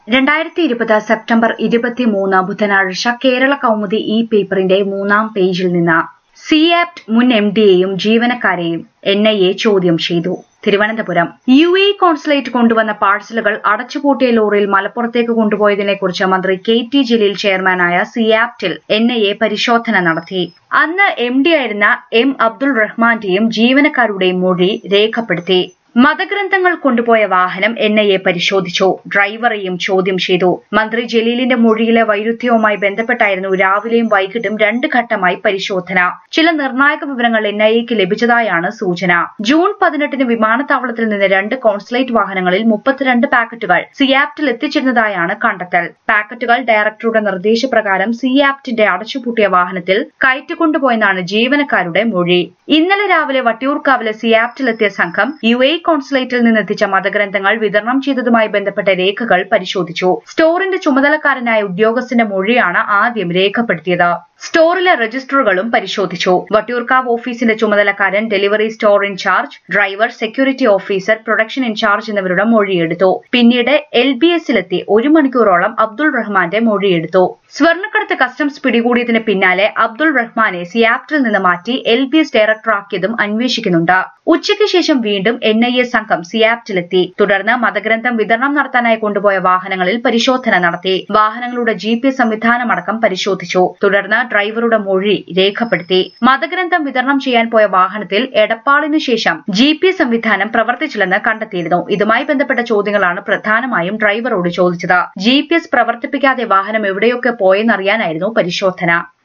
രണ്ടായിരത്തി ഇരുപത് സെപ്റ്റംബർ ഇരുപത്തിമൂന്ന് ബുധനാഴ്ച കേരള കൗമുദി ഈ പേപ്പറിന്റെ മൂന്നാം പേജിൽ നിന്ന് സിയാപ്റ്റ് മുൻ എം ഡിയെയും ജീവനക്കാരെയും എൻ ഐ എ ചോദ്യം ചെയ്തു തിരുവനന്തപുരം യു എ കോൺസുലേറ്റ് കൊണ്ടുവന്ന പാഴ്സലുകൾ അടച്ചുപൂട്ടിയ ലോറിയിൽ മലപ്പുറത്തേക്ക് കൊണ്ടുപോയതിനെക്കുറിച്ച് മന്ത്രി കെ ടി ജലീൽ ചെയർമാനായ സിയാപ്റ്റിൽ എൻ ഐ എ പരിശോധന നടത്തി അന്ന് എം ഡി ആയിരുന്ന എം അബ്ദുൾ റഹ്മാന്റെയും ജീവനക്കാരുടെയും മൊഴി രേഖപ്പെടുത്തി മതഗ്രന്ഥങ്ങൾ കൊണ്ടുപോയ വാഹനം എൻ ഐ എ പരിശോധിച്ചു ഡ്രൈവറെയും ചോദ്യം ചെയ്തു മന്ത്രി ജലീലിന്റെ മൊഴിയിലെ വൈരുദ്ധ്യവുമായി ബന്ധപ്പെട്ടായിരുന്നു രാവിലെയും വൈകിട്ടും രണ്ട് ഘട്ടമായി പരിശോധന ചില നിർണായക വിവരങ്ങൾ എൻ ഐ എക്ക് ലഭിച്ചതായാണ് സൂചന ജൂൺ പതിനെട്ടിന് വിമാനത്താവളത്തിൽ നിന്ന് രണ്ട് കോൺസുലേറ്റ് വാഹനങ്ങളിൽ മുപ്പത്തിരണ്ട് പാക്കറ്റുകൾ സിയാപ്റ്റിൽ എത്തിച്ചിരുന്നതായാണ് കണ്ടെത്തൽ പാക്കറ്റുകൾ ഡയറക്ടറുടെ നിർദ്ദേശപ്രകാരം സിയാപ്റ്റിന്റെ അടച്ചുപൂട്ടിയ വാഹനത്തിൽ കയറ്റിക്കൊണ്ടുപോയെന്നാണ് ജീവനക്കാരുടെ മൊഴി ഇന്നലെ രാവിലെ വട്ടിയൂർക്കാവിലെ സിയാപ്റ്റിലെത്തിയ സംഘം യു എ കോൺസുലേറ്റിൽ നിന്നെത്തിച്ച മതഗ്രന്ഥങ്ങൾ വിതരണം ചെയ്തതുമായി ബന്ധപ്പെട്ട രേഖകൾ പരിശോധിച്ചു സ്റ്റോറിന്റെ ചുമതലക്കാരനായ ഉദ്യോഗസ്ഥന്റെ മൊഴിയാണ് ആദ്യം രേഖപ്പെടുത്തിയത് സ്റ്റോറിലെ രജിസ്റ്ററുകളും പരിശോധിച്ചു വട്ടിയൂർക്കാവ് ഓഫീസിന്റെ ചുമതലക്കാരൻ delivery store in charge driver security officer production in charge എന്നിവരുടെ മൊഴിയെടുത്തു പിന്നീട് എൽ ബി എസിലെത്തി ഒരു മണിക്കൂറോളം അബ്ദുൾ റഹ്മാന്റെ മൊഴിയെടുത്തു സ്വർണ്ണക്കടത്ത് കസ്റ്റംസ് പിടികൂടിയതിന് പിന്നാലെ അബ്ദുൾ റഹ്മാനെ സിയാപ്റ്റിൽ നിന്ന് മാറ്റി എൽ ബി എസ് ഡയറക്ടറാക്കിയതും അന്വേഷിക്കുന്നുണ്ട് ഉച്ചയ്ക്ക് ശേഷം വീണ്ടും എൻ ഐ എ സംഘം സിയാപ്റ്റിലെത്തി തുടർന്ന് മതഗ്രന്ഥം വിതരണം നടത്താനായി കൊണ്ടുപോയ വാഹനങ്ങളിൽ പരിശോധന നടത്തി വാഹനങ്ങളുടെ ജി പി എസ് സംവിധാനമടക്കം പരിശോധിച്ചു തുടർന്ന് ഡ്രൈവറുടെ മൊഴി രേഖപ്പെടുത്തി മതഗ്രന്ഥം വിതരണം ചെയ്യാൻ പോയ വാഹനത്തിൽ എടപ്പാളിനു ശേഷം ജി പി എസ് സംവിധാനം പ്രവർത്തിച്ചില്ലെന്ന് കണ്ടെത്തിയിരുന്നു ഇതുമായി ബന്ധപ്പെട്ട ചോദ്യങ്ങളാണ് പ്രധാനമായും ഡ്രൈവറോട് ചോദിച്ചത് ജി പി എസ് പ്രവർത്തിപ്പിക്കാതെ വാഹനം എവിടെയൊക്കെ പോയെന്നറിയാനായിരുന്നു പരിശോധന